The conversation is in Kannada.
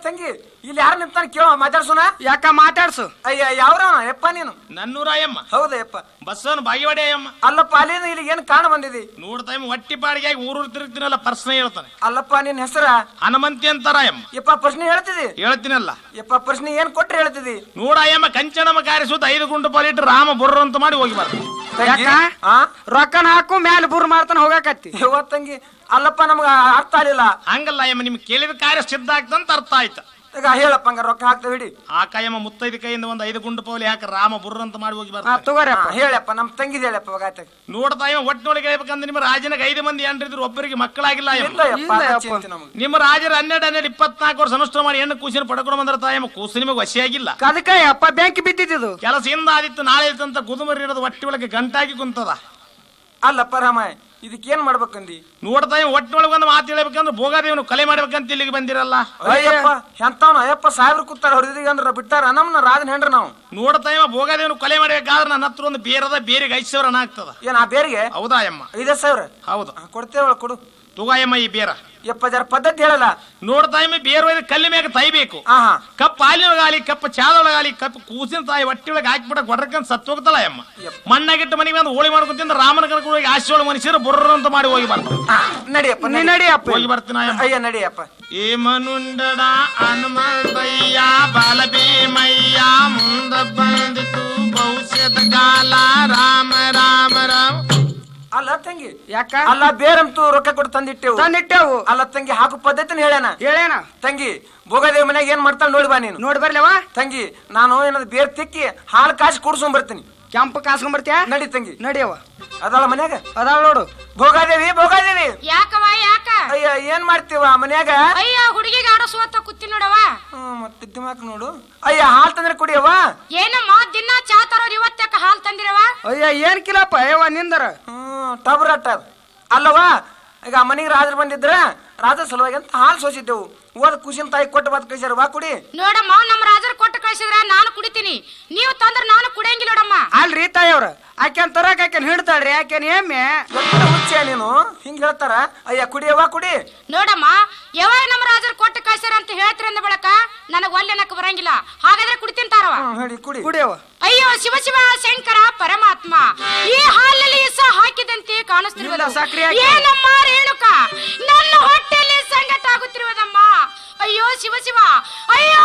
ತಂಗಿ ಇಲ್ಲಿ ಯಾರು ನಿಂತಾನ ಕೇಳೋ ಮಾತಾಡ್ಸೋಣ ಯಾಕ ಮಾತಾಡ್ಸು ಅಯ್ಯ ಯಾವ್ರವನ ಯಪ್ಪ ನೀನು ನನ್ನೂರಾಯಮ್ಮ ಹೌದಾ ಯಪ್ಪ ಬಸ್ಸವನು ಬಾಗಿವಾಡಿ ಅಯ್ಯಮ್ಮ ಅಲ್ಲಪ್ಪ ಅಲ್ಲಿಂದ ಇಲ್ಲಿ ಏನ್ ಕಾಣ ಬಂದಿದಿ ನೋಡ್ತಾ ಇಮ್ಮ ಹೊಟ್ಟಿ ಪಾಡಿಗೆ ಊರೂರು ತಿರುಗ್ತೀನಲ್ಲ ಪ್ರಶ್ನೆ ಹೇಳ್ತಾನೆ ಅಲ್ಲಪ್ಪ ನಿನ್ ಹೆಸರ ಹನುಮಂತಿ ಅಂತಾರಾಯಮ್ಮ ಯಪ್ಪ ಪ್ರಶ್ನೆ ಹೇಳ್ತಿದಿ ಹೇಳ್ತೀನಲ್ಲ ಯಪ್ಪ ಪ್ರಶ್ನೆ ಏನ್ ಕೊಟ್ರೆ ಹೇಳ್ತಿದಿ ನೋಡಾಯಮ್ಮ ಕಂಚನಮ್ಮ ಕಾರಿಸುತ್ತ ಐದು ಗುಂಡು ಪಾಲಿಟ್ಟು ರಾಮ ಬುರ್ರ ಅಂತ ಮಾಡಿ ಹೋಗಿ ಬರ್ತಾನೆ ತಂಗಿ? ಯಾಕ? ಆ ರೊಕ್ಕನ ಹಾಕು ಮ್ಯಾಲ ಬುರ್ ಮಾಡ್ತಾನ ಹೋಗಾಕತ್ತಿ ಯವ್ವ ತಂಗಿ ಅಲ್ಲಪ್ಪ ನಮ್ಗ ಅರ್ಥ ಆಗ್ಲಿಲ್ಲ ಹಂಗಲ್ಲ ಅಯ್ಯಮ್ಮ ನಿಮ್ಗೆ ಕೇಳಿದ ಕಾರ್ಯ ಸಿದ್ಧ ಆಗ್ತಂತ ಅರ್ಥ ಆಯ್ತು ಈಗ ಹೇಳಪ್ಪ ಹಂಗ ರೊಕ್ಕ ಹಾಕ್ತೇವೆ ಹಿಡಿ ಆ ಕಾಯಮ್ಮ ಮುತ್ತೈದು ಕೈಯಿಂದ ಒಂದು ಐದು ಗುಂಡು ಪೌಲಿ ಹಾಕ ರಾಮ ಬುರ್ರ ಅಂತ ಮಾಡಿ ಹೋಗಿ ಹಾ ಬರ್ತಾನೆ ತಗೋರಪ್ಪ ಹಾ, ಹೇಳಪ್ಪ ನಮ್ ತಂಗಿದ್ ಹೇಳಪ್ಪ ಇವಾಗ ಆಯ್ತು ನೋಡ್ತಾ ಇವ ಒಟ್ಟಿನೊಳಗೆ ಹೇಳ್ಬೇಕಂದ್ರೆ ನಿಮ್ಮ ರಾಜನಿಗೆ ಐದು ಮಂದಿ ಏನ್ರಿದ್ರು ಒಬ್ಬರಿಗೆ ಮಕ್ಕಳಾಗಿಲ್ಲ ಇಲ್ಲ ಅಯ್ಯಮ್ಮ ಯಪ್ಪ ಇಲ್ಲ ಅದ ಯಪ್ಪ. ಚಿಂತೆ ನಮ್ಗೆ ನಿಮ್ಮ ರಾಜರ ಹನ್ನೆರಡು ಹನ್ನೆರಡು ಇಪ್ಪತ್ನಾಲ್ಕು ವರ್ಷ ಅನುಷ್ಠಾನ ಮಾಡಿ ಹೆಣ್ಣು ಕೂಸಿನ ಪಡ್ಕೊಂಡು ಬಂದ್ರ ತಾಯಮ್ಮ ಕೂಸು ನಿಮಗೆ ವಶಿಯಾಗಿಲ್ಲ ಅದಕ್ಕ ಅಪ್ಪ ಬೆಂಕಿ ಬಿದ್ದಿದ್ದು ಕೆಲಸ ಹಿಂದ ಆದಿತ್ತು ನಾಳೆ ಇತ್ತಂತ ಕುದುಮರಿ ಇರೋದು ಹೊಟ್ಟಿ ಒಳಗೆ ಗಂಟಾಗಿ ಕುಂತದ ಅಲ್ಲಪ್ಪ ರಾಮ ಇದಕ್ಕೆ ಏನ್ ಮಾಡ್ಬೇಕಂದಿ ನೋಡ್ತಾ ಇವ ಒಟ್ಟಿನೊಳಗೆ ಒಂದು ಮಾತು ಹೇಳ್ಬೇಕಂದ್ರೆ ಭೋಗಾದೇವನು ಕೊಲೆ ಮಾಡ್ಬೇಕಂತ ಇಲ್ಲಿಗೆ ಬಂದಿರಲ್ಲ ಅಯ್ಯಪ್ಪ ಎಂತವನ ಅಯ್ಯಪ್ಪ ಸಾವಿರ ಕೂತಾರ ಹೊಡೆದಿಗೆ ಅಂದ್ರೆ ಬಿಟ್ಟಾರ ನಮ್ನ ರಾಜನ ಹೆಂಡ್ರ ನಾವು ನೋಡ್ತಾ ಇವ ಭೋಗಾದೇವನು ಕೊಲೆ ಮಾಡ್ಬೇಕಾದ್ರೆ ನನ್ನ ಹತ್ರ ಒಂದು ಬೇರದ ಬೇರೆಗೆ ಐದು ಸಾವಿರ ಹಣ ಆಗ್ತದ ಏನ್ ಆ ಬೇರಿಗೆ ಹೌದಾ ಅಮ್ಮ ಐದೇ ಸಾವಿರ ಹೌದು ಹಾ, ಕೊಡ್ತೇವಳ ಕೊಡು ತುಗಾಯಮ್ಮ ಈ ಬೇರ ಯಪ್ಪ ಜರ ಪದ್ಧತಿ ಹೇಳಲ್ಲ ನೋಡ್ತಾ ಇಮ್ಮ ಬೇರೆ ಒಯ್ದು ಕಲ್ಲಿ ಮ್ಯಾಗ ತೈಬೇಕು ಹಾ ಹಾ ಕಪ್ ಹಾಲಿನೊಳಗಾಲಿ ಕಪ್ ಚಾದೊಳಗಾಲಿ ಕಪ್ ಕೂಸಿನ ತಾಯಿ ಹೊಟ್ಟಿಯೊಳಗೆ ಹಾಕಿಬಿಟ್ಟ ಗೊಡ್ರಕ್ಕಂತ ಸತ್ತು ಹೋಗ್ತಾಳ ಅಮ್ಮ ಮಣ್ಣಾಗಿಟ್ಟು ಮನೆಗೆ ಬಂದು ಹೋಳಿ ಮಾಡ್ಕೊಂತಿಂದ ರಾಮನ ಕರ್ಕೊಂಡು ಹೋಗಿ ಆಶೆ ಒಳಗೆ ಮನುಷ್ಯರು ಬುರ್ರ ಅಂತ ಮಾಡಿ ಹೋಗಿ ಬರ್ತಾರೆ ಹಾ, ನಡಿಯಪ್ಪ ನೀ ನಡಿ. ನಡಿಯಪ್ಪ ಹೋಗಿ ಬರ್ತೀನಿ ಅಯ್ಯಮ್ಮ ಅಯ್ಯ ನಡಿಯಪ್ಪ ಏಮನುಂಡಡ ಹನುಮಂತಯ್ಯ ಬಾಲಭೀಮಯ್ಯ ಮುಂದ ಬಂದಿತು ಭವಿಷ್ಯದ ಕಾಲ ರಾಮ ರಾಮ ರಾಮ ಅಲ್ಲ ತಂಗಿ ಯಾಕ ಅಲ್ಲ ಬೇರಂತೂ ರೊಕ್ಕ ಕೊಟ್ಟು ತಂದಿಟ್ಟೆವು ತಂದಿಟ್ಟೆವು ಅಲ್ಲ ತಂಗಿ ಹಾಕು ಪದ್ಧತಿನ ಹೇಳೇನ ಹೇಳೇನ ತಂಗಿ ಭೋಗದೇವ್ ಮನೆಗೆ ಏನ್ ಮಾಡ್ತಾಳ ನೋಡಿ ಬಾ ನೀನು ನೋಡಿ ಬರ್ಲವ ತಂಗಿ ನಾನು ಏನಾದ್ರು ಬೇರ್ ತಿಕ್ಕಿ ಹಾಲು ಕಾಸಿ ಕುಡ್ಸ್ಕೊಂಡ್ ಬರ್ತೀನಿ ಕೆಂಪು ಕಾಸ್ಕೊಂಡ್ ಬರ್ತೀಯ ನಡಿ ತಂಗಿ ನಡಿಯವ ಅದಲ್ಲ ಮನ್ಯಾಗ ಅದಾಳ ನೋಡು ಭೋಗಾದೇವಿ ಭೋಗಾದೇವಿ ಯಾಕವ ಯಾಕ ಅಯ್ಯ ಏನ್ ಮಾಡ್ತೀವ ಮನ್ಯಾಗ ಅಯ್ಯ ಹುಡುಗಿಗೆ ಆಡೋಸುವತ್ತ ಕೂತಿ ನೋಡವ ಹ್ಮ್, ಮತ್ತೆ ದಿಮಾಕ್ ನೋಡು ಅಯ್ಯ ಹಾಲ್ ತಂದ್ರೆ ಕುಡಿಯವ್ವ ಏನಮ್ಮ ದಿನ ಚಾ ತರೋರ್ ಇವತ್ತಾಕ ಹಾಲ್ ತಂದಿರವ ಅಯ್ಯ ಏನ್ ಕಿಲಪ್ಪ ಅಯ್ಯವ ನಿಂದರ ಹ್ಮ್ ಟಬ್ರಟ್ಟ ಅಲ್ಲವ ಈಗ ಮನೆಗೆ ರಾಜರು ಬಂದಿದ್ರ ರಾಜ ಸಲುವಾಗಿ ಅಂತ ಹಾಲು ಸೋಸಿದ್ದೆವು ಓದ್ ಖುಷಿನ ತಾಯಿ ಕೊಟ್ಟು ಬದ್ ಕಳಿಸ್ಯಾರ ವಾ ಕುಡಿ ನೋಡಮ್ಮ ನಮ್ಮ ರಾಜರು ಕೊಟ್ಟು ಕಳ್ಸಿದ್ರ ನಾನು ಕುಡಿತೀನಿ ನೀವು ತಂದ್ರ ನಾನು ಕುಡಿಯಂಗಿಲ್ಲ ನೋಡಮ್ಮ ಅಲ್ರಿ ತಾಯವ್ರ ಆಕೆನ್ ತರಕ್ ಆಕೆನ್ ಹಿಡ್ತಾಳ್ರಿ ಆಕೆನ್ ಎಮ್ಮೆ ಎತ್ತರ ಹುಚ್ಚೆ ನೀನು ಹಿಂಗ್ ಹೇಳ್ತಾರ ಅಯ್ಯ ಕುಡಿಯವ್ವ ಕುಡಿ ನೋಡಮ್ಮ ಯಾವಾಗ ನಮ್ಮ ರಾಜರು ಕೊಟ್ಟು ಕಳ್ಸ್ಯಾರ ಅಂತ ಹೇಳ್ತೀರ ಅಂದ ಬಳಕ ನನಗ್ ಒಲ್ಲೆನಕ್ ಬರಂಗಿಲ್ಲ ಹಾಗಾದ್ರೆ ಕುಡಿತೀನಿ ತಾರವ ಹ್ಮ್ ಹೇಳಿ ಕುಡಿ ಕುಡಿಯವ ಅಯ್ಯೋ ಶಿವ ಶಿವ ಶಂಕರ ಪರಮಾತ್ಮ ಈ ಹಾಲಲ್ಲಿ ಇಸ ಹಾಕಿದಂತೆ ಕಾಣಿಸ್ತಿರುವುದು ಇಲ್ಲ, ಸಕ್ರೆ ಹಾಕಿ. ಏನಮ್ಮ ರೇಣುಕ ನನ್ನ ಹೊಟ್ಟೆಯಲ್ಲಿ ಸಂಗಟ ಆಗುತ್ತಿರುವುದಮ್ಮ ಅಯ್ಯೋ ಶಿವ ಶಿವ ಅಯ್ಯೋ